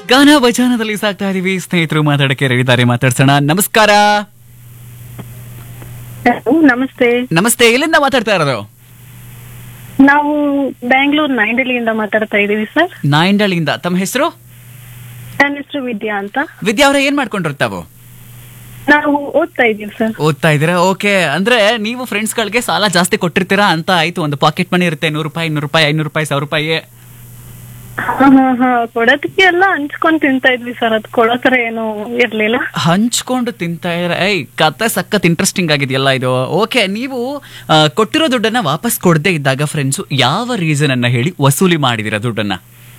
ಗಾನ ವಚನದಲ್ಲಿ ಸಾಕ್ತಾ ಇದೀವಿ ಸ್ನೇಹಿತರು ಮಾತಾಡಕ್ಕೆ ರೆಡಿದ್ದಾರೆ ಮಾತಾಡ್ಸೋಣ ನಮಸ್ಕಾರ ಹಲೋ, ನಮಸ್ತೆ ನಮಸ್ತೆ ಎಲ್ಲಿಂದ ಮಾತಾಡ್ತಾ ಇರೋದು ನಾವು ಬ್ಯಾಂಗ್ಳೂರ್ ನೈಂಡಲಿಯಿಂದ ಮಾತಾಡ್ತಾ ಇದೀವಿ ಸರ್ ನಾಯಿಂಡಳಿಂದ ತಮ್ಮ ಹೆಸರು ನನ್ನ ಹೆಸರು ವಿದ್ಯಾ ಅಂತ ವಿದ್ಯಾ ಅವರೇ ಏನ್ ಮಾಡ್ಕೊಂಡಿರ್ತಾವು ನಾವು ಓದ್ತಾ ಇದೀವಿ ಸರ್ ಓದ್ತಾ ಇದ್ದೀರಾ ಓಕೆ ಅಂದ್ರೆ ನೀವು ಫ್ರೆಂಡ್ಸ್ ಗಳಿಗೆ ಸಾಲ ಜಾಸ್ತಿ ಕೊಟ್ಟಿರ್ತೀರಾ ಅಂತ ಆಯ್ತು ಒಂದು ಪಾಕೆಟ್ ಮನಿ ಇರುತ್ತೆ ನೂರು ರೂಪಾಯಿ ಇನ್ನೂರು ರೂಪಾಯಿ ಐನೂರು ರೂಪಾಯಿ ಸಾವಿರ ರೂಪಾಯಿ ಹಾ ಹಾ ಹಾ ಕೊಡೋದಕ್ಕೆ ಎಲ್ಲ ಹಂಚ್ಕೊಂಡ್ ತಿಂತಾ ಇದ್ವಿ ಸರ್ ಅದ್ ಕೊಡೋ ತರ ಏನು ಇರ್ಲಿಲ್ಲ ಹಂಚ್ಕೊಂಡು ತಿಂತಾ ಇರ ಏಯ್ ಕತೆ ಸಖತ್ ಇಂಟ್ರೆಸ್ಟಿಂಗ್ ಆಗಿದೆಯಲ್ಲ ಇದು ಓಕೆ ನೀವು ಆ, ಕೊಟ್ಟಿರೋ ದುಡ್ಡನ್ನ ವಾಪಸ್ ಕೊಡದೇ ಇದ್ದಾಗ ಫ್ರೆಂಡ್ಸು ಯಾವ ರೀಸನ್ ಅನ್ನ ಹೇಳಿ ವಸೂಲಿ ಮಾಡಿದಿರ ದುಡ್ಡನ್ನ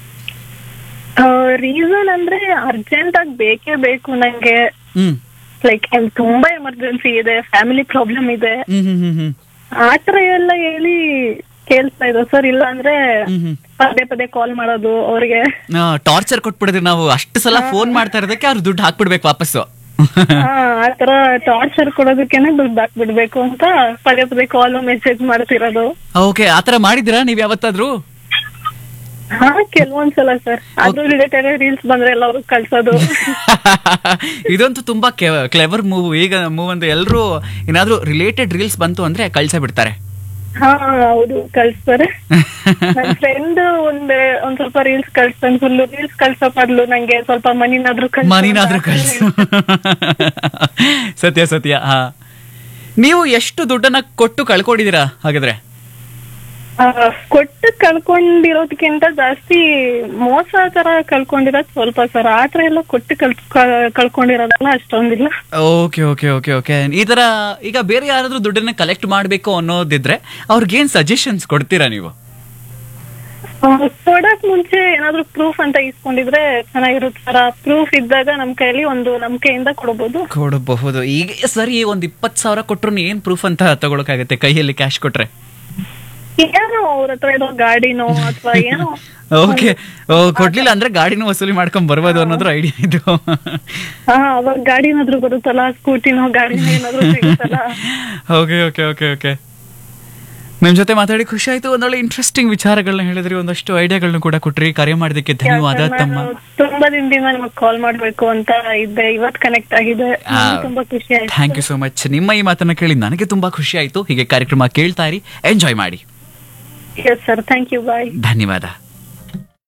ರೀಸನ್ ಅಂದ್ರೆ ಅರ್ಜೆಂಟ್ ಆಗಿ ಬೇಕೇ ಬೇಕು ನಂಗೆ ಹ್ಮ್ ಲೈಕ್ ತುಂಬಾ ಎಮರ್ಜೆನ್ಸಿ ಇದೆ ಫ್ಯಾಮಿಲಿ ಪ್ರಾಬ್ಲಮ್ ಇದೆ ಹ್ಮ್ ಹ್ಮ್ ಹ್ಮ್ ಹ್ಮ್ ಆತರ ಎಲ್ಲ ಹೇಳಿ ಕೇಳ್ತಾ ಇದ್ರು ಸರ್ ಇಲ್ಲ ಅಂದ್ರೆ ಹ್ಮ್ ಹ್ಮ್ ಪದೇ ಪದೇ ಕಾಲ್ ಮಾಡೋದು ಅವ್ರಿಗೆ ಟಾರ್ಚರ್ ಕೊಟ್ಬಿಡಿದ್ರೆ ನಾವು ಅಷ್ಟು ಸಲ ಫೋನ್ ಮಾಡ್ತಾ ಇರೋದಕ್ಕೆ ಅವ್ರು ದುಡ್ಡು ಹಾಕ್ಬಿಡ್ಬೇಕು ವಾಪಸ್ಸು ಹಾ ಆತರ ಟಾರ್ಚರ್ ಕೊಡೋದಕ್ಕೇನೆ ದುಡ್ಡು ಹಾಕ್ಬಿಡ್ಬೇಕು ಅಂತ ಪದೇ ಪದೇ ಕಾಲ್ ಮೆಸೇಜ್ ಮಾಡ್ತಿರೋದು ಓಕೆ ಆತರ ಮಾಡಿದಿರಾ ನೀವ್ ಯಾವತ್ತಾದ್ರೂ ಹಾ ಕೆಲವೊಂದ್ಸಲ ಸರ್ ಅದು ರಿಲೇಟೆಡ್ ರೀಲ್ಸ್ ಬಂದ್ರೆ ಎಲ್ಲರೂ ಕಳ್ಸೋದು ಇದಂತೂ ತುಂಬಾ ಕ್ಲೆವರ್ ಮೂವ್ ಈಗ ಮೂವ್ ಅಂದ್ರೆ ಎಲ್ಲರೂ ಏನಾದ್ರೂ ರಿಲೇಟೆಡ್ ರೀಲ್ಸ್ ಬಂತು ಅಂದ್ರೆ ಕಳ್ಸೇ ಬಿಡ್ತಾರೆ ಹಾ ಹೌದು ಕಳ್ಸ್ತಾರೆ ನನ್ ಫ್ರೆಂಡ್ ಒಂದ್ ಒಂದ್ ಸ್ವಲ್ಪ ರೀಲ್ಸ್ ಕಳ್ಸ್ತಾನೆ ಫುಲ್ ರೀಲ್ಸ್ ಕಳ್ಸೋ ಬದ್ಲು ನಂಗೆ ಸ್ವಲ್ಪ ಮನಿನಾದ್ರೂ ಕಳ್ಸು ಮನಿನಾದ್ರೂ ಕಳ್ಸು ಸತ್ಯ ಸತ್ಯ ಹಾ ನೀವು ಎಷ್ಟು ದುಡ್ಡನ್ನ ಕೊಟ್ಟು ಕಳ್ಕೊಂಡಿದ್ದೀರಾ ಹಾಗಾದ್ರೆ ಆ, ಕೊಟ್ಟು ಕಳ್ಕೊಂಡಿರೋದಕ್ಕಿಂತ ಜಾಸ್ತಿ ಮೋಸ ತರ ಕಳ್ಕೊಂಡಿರೋದ್ ಸ್ವಲ್ಪ ಸರ್ ಆತರ ಎಲ್ಲ ಕೊಟ್ಟು ಕಳ್ ಕಳ್ಕೊಂಡಿರೋದಲ್ಲ ಅಷ್ಟೊಂದಿಲ್ಲ ಓಕೆ ಓಕೆ ಓಕೆ ಓಕೆ ಈ ತರ ಈಗ ಬೇರೆ ಯಾರಾದ್ರೂ ದುಡ್ಡನ್ನ ಕಲೆಕ್ಟ್ ಮಾಡ್ಬೇಕು ಅನ್ನೋದಿದ್ರೆ ಅವ್ರಿಗೇನ್ ಸಜೆಷನ್ಸ್ ಕೊಡ್ತೀರಾ ನೀವು ಆ, ಕೊಡಕ್ ಮುಂಚೆ ಏನಾದ್ರು ಪ್ರೂಫ್ ಅಂತ ಇಸ್ಕೊಂಡಿದ್ರೆ ಚೆನ್ನಾಗಿರುತ್ತೆ ಸರ್ ಆ ಪ್ರೂಫ್ ಇದ್ದಾಗ ನಮ್ ಕೈಯಲ್ಲಿ ಒಂದು ನಂಬಿಕೆಯಿಂದ ಕೊಡಬಹುದು ಕೊಡಬಹುದು ಈಗ ಸರಿ ಒಂದ್ ಇಪ್ಪತ್ ಸಾವಿರ ಕೊಟ್ರು ಏನ್ ಪ್ರೂಫ್ ಅಂತ ತಗೊಳಕಾಗತ್ತೆ ಕೈಯಲ್ಲಿ ಕ್ಯಾಶ್ ಕೊಟ್ರೆ ಏನೋ ಅವ್ರ ಹತ್ರ ಇರೋ ಗಾಡಿನೋ ಅಥವಾ ಏನೋ ಓಕೆ ಕೊಡ್ಲಿಲ್ಲ ಅಂದ್ರೆ ಗಾಡಿನೂ ವಸೂಲಿ ಮಾಡ್ಕೊಂಡ್ ಬರ್ಬೋದು ಅನ್ನೋದ್ರ ಐಡಿಯಾ ಇದು ಹಾ ಅವಾಗ ಗಾಡಿ ಏನಾದ್ರು ಬರುತ್ತಲ್ಲ ಸ್ಕೂಟಿನೋ ಗಾಡಿನೋ ಏನಾದ್ರು ಸಿಗುತ್ತಲ್ಲ ಓಕೆ ಓಕೆ ಓಕೆ ಓಕೆ ನಿಮ್ ಜೊತೆ ಮಾತಾಡಿ ಖುಷಿ ಆಯ್ತು ಒಂದೊಳ್ಳೆ ಇಂಟ್ರೆಸ್ಟಿಂಗ್ ವಿಚಾರಗಳನ್ನ ಹೇಳಿದ್ರಿ ಒಂದಷ್ಟು ಐಡಿಯಾಗಳನ್ನ ಕೂಡ ಕೊಟ್ರಿ ಕರೆ ಮಾಡೋದಕ್ಕೆ ಧನ್ಯವಾದ ತಮ್ಮ ನಾನು ತುಂಬಾ ದಿನದಿಂದ ನಿಮಗ್ ಕಾಲ್ ಮಾಡ್ಬೇಕು ಅಂತ ಇದ್ದೆ ಇವತ್ ಕನೆಕ್ಟ್ ಆಗಿದೆ ಆ, ನಂಗೆ ತುಂಬಾ ಖುಷಿ ಆಯ್ತು ಥ್ಯಾಂಕ್ ಯು ಸೋ ಮಚ್ ನಿಮ್ಮ ಈ ಮಾತನ್ನ ಕೇಳಿ ನನಗೆ ತುಂಬಾ ಖುಷಿ ಆಯ್ತು ಹೀಗೆ ಕಾರ್ಯಕ್ರಮ ಕೇಳ್ತಾ ಇರಿ ಎಂಜಾಯ್ ಮಾಡಿ yes sir thank you bye ಧನ್ಯವಾದ